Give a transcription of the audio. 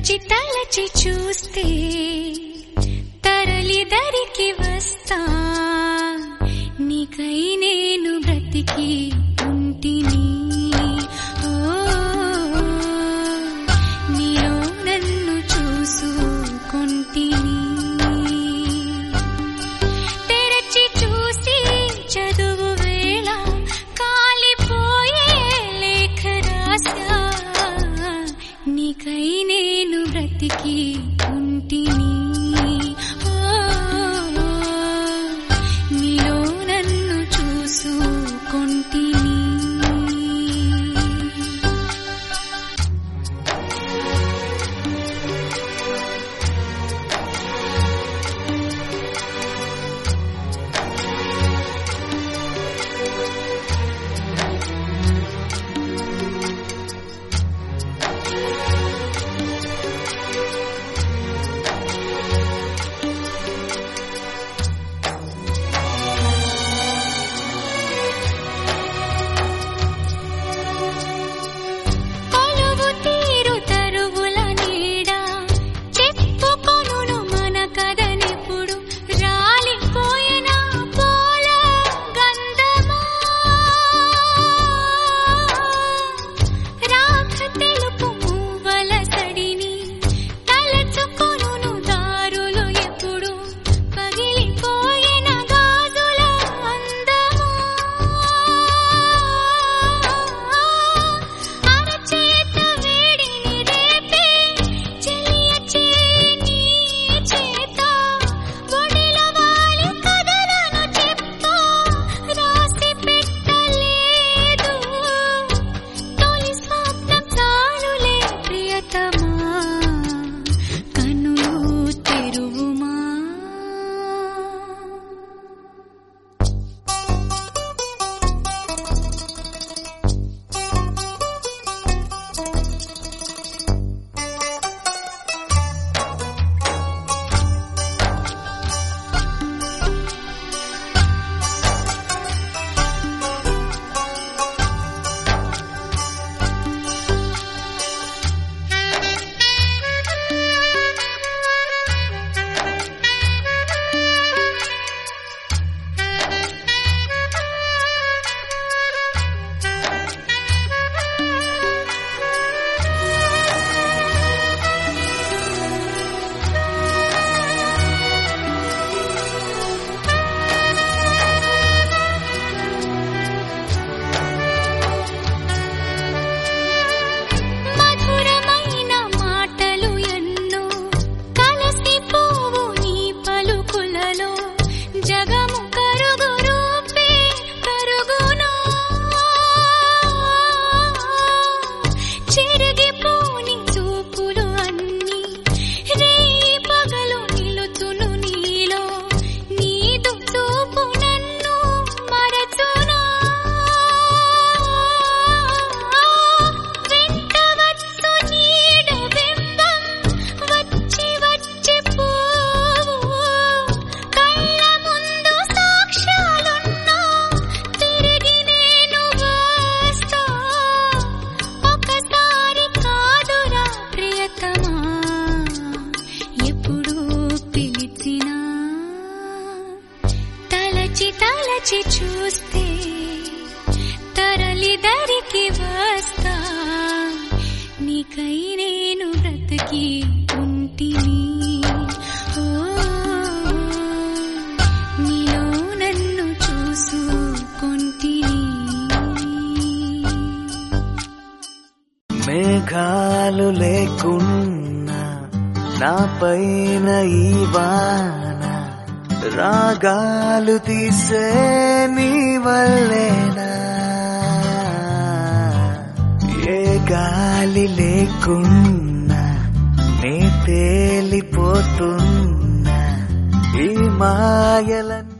తలచి తలచి చూస్తే తరలి దరికి వస్తా నీకై నేను బ్రతికి ఉంటిని ఓ నీలో నన్ను చూసుకుంటిని తెరచి చూసి చదువు వేళ కాలిపోయే లేఖ రాసా నీకై నేను బ్రతికి ఉంటిని ఓ, నీలో నన్ను చూసుకుంటిని కొలువు తీరు తరువుల నీడ చెప్పుకొనును మన కథనెప్పుడు రాలిపోయిన పూల గంధమా రాక తెలుపు పువ్వల సడిని తలచుకొనును దారులు ఎప్పుడు పగిలిపోయిన గాజుల అందమా అరచేత వేడిని రేపే చెలియ చేని చేత ఒడిలో వాలి కథలను చెప్తా రాసి పెట్టలేదు తొలి స్వప్నం చాలులే ప్రియతమా కన్నులు తెరువుమా మధురమైన మాటలు ఎన్నో కలసిపోవు నీ పలుకులలో జగము కరుగు రూపే కరుగునా చెరిగిపోని చూపులు అన్నీ రేయి పగలు నిలుచును నీలో నీదు చూపు నన్ను మరచునా వెంటవచ్చు నీడ బింబం వచ్చి వచ్చి పోవు కళ్ళ ముందు సాక్ష్యాలున్నా తిరిగి నేను వస్తా ఒకసారి కాదురా ప్రియతమా ఎప్పుడు పిలిచినా తలచి తలచి చూస్తే తరలి దరికి వస్తా నీకై నేను బ్రతికి ఉంటిని ఓ నీలో నన్ను చూసుకుంటిని మేఘాలు లేకున్నా నా పైన ఈ వాన రాగాలు తీసే నీ వల్లేనా ఏ గాలి లేకున్నా నే తేలిపోతున్నా ఈ మాయలన్నీ